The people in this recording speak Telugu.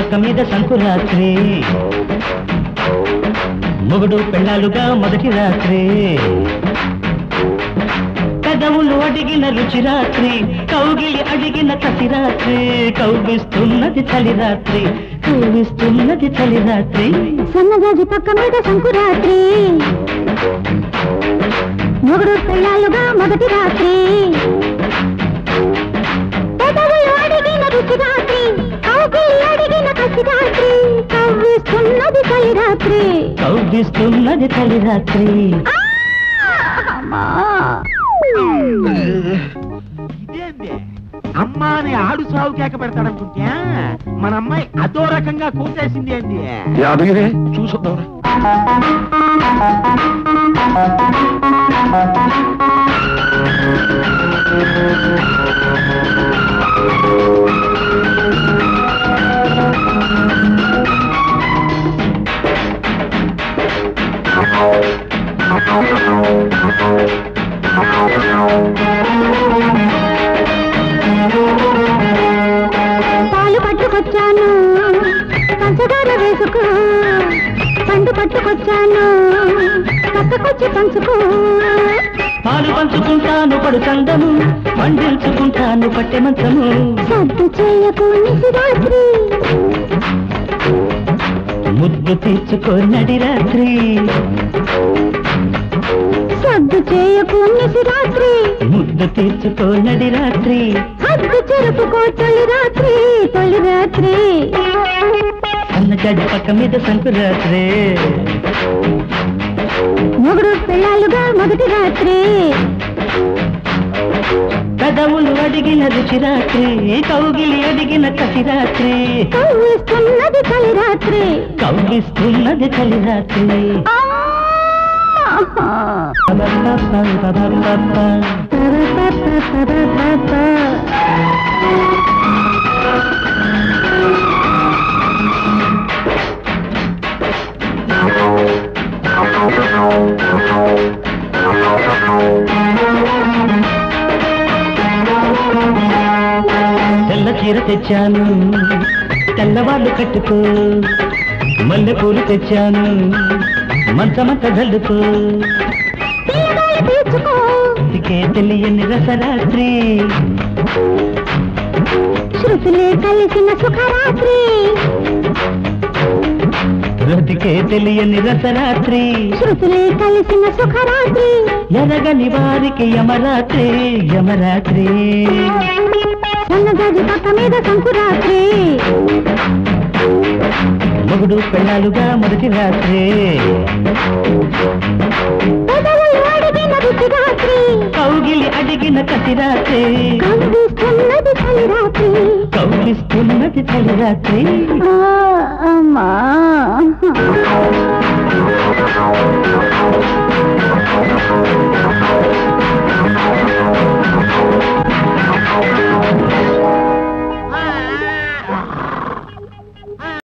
పక్క మీద సంకురాత్రి మొగుడు పెళ్ళాలుగా మొదటి రాత్రి పెదవులు అడిగిన రుచి రాత్రి కౌగిలి అడిగిన కసి రాత్రి కౌగిస్తున్నది చలి రాత్రి కౌగిస్తున్నది చలి రాత్రి సన్నజాజి పక్క మీద సంకురాత్రి మొగుడు పెళ్ళాలుగా మొదటి రాత్రి పెదవులు అడిగిన రుచి రాత్రి కౌగిలి అడిగిన కసి రాత్రి కవ్విస్తున్నది చలి రాత్రి కౌగిస్తున్నది చలి రాత్రి ఆ! అమ్మా! ఇదేంది అమ్మా అని ఆడు సాగు కేక పెడతాడనుకుంటే మన అమ్మాయి అదో రకంగా కూసేసింది ఏంది యాదగిరి చూసొద్దాం పాలు పట్టుకొచ్చాను పంచదార వేసుకో పండు పట్టుకొచ్చాను పక్కకొచ్చి పంచుకో పాలు పంచుకుంటాను పడు చందము మండించుకుంటాను పట్టె మంచము సద్దు చేయకు నిశిరాత్రి ముద్దు తీర్చుకోనడి రాత్రి సద్దు చేయకు నిశిరాత్రి ముద్దు తీర్చుకోనడి రాత్రి హద్దు చెరుపుకో తొలి రాత్రి తొలి రాత్రి అన్న గడ్డి పక్క మీద సంకురాత్రి మొగుడు పెళ్ళాలుగా మొదటి రాత్రి పెదవులు అడిగిన రుచి రాత్రి కౌగిలి అడిగిన కసి రాత్రి కవ్విస్తున్నది చలి రాత్రి కౌగిస్తున్నది చలి రాత్రి తెల్ల చీర తెచ్చాను తెల్లవాళ్ళు కట్టుకో మల్లె పూలు తెచ్చాను మంచమంత జల్లుకో పిల్లగాలి తీర్చుకో అందుకే తెలియని రసరాత్రి శృతులే కలిసిన సుఖరాత్రి రతికే తెలియని రసరాత్రి శృతులే కలిసిన సుఖరాత్రి ఎరగని వారికి యమరాత్రి యమరాత్రి సన్నజాజి పక్క మీద సంకురాత్రి మొగుడు పెళ్ళాలుగా మొదటి రాత్రి పెదవులు అడిగిన రుచి రాత్రి కౌగిలి అడిగిన కసి రాత్రి కవ్విస్తున్నది చలి రాత్రి కౌగిస్తున్నది చలి రాత్రి ఆ, అమ్మా ఆ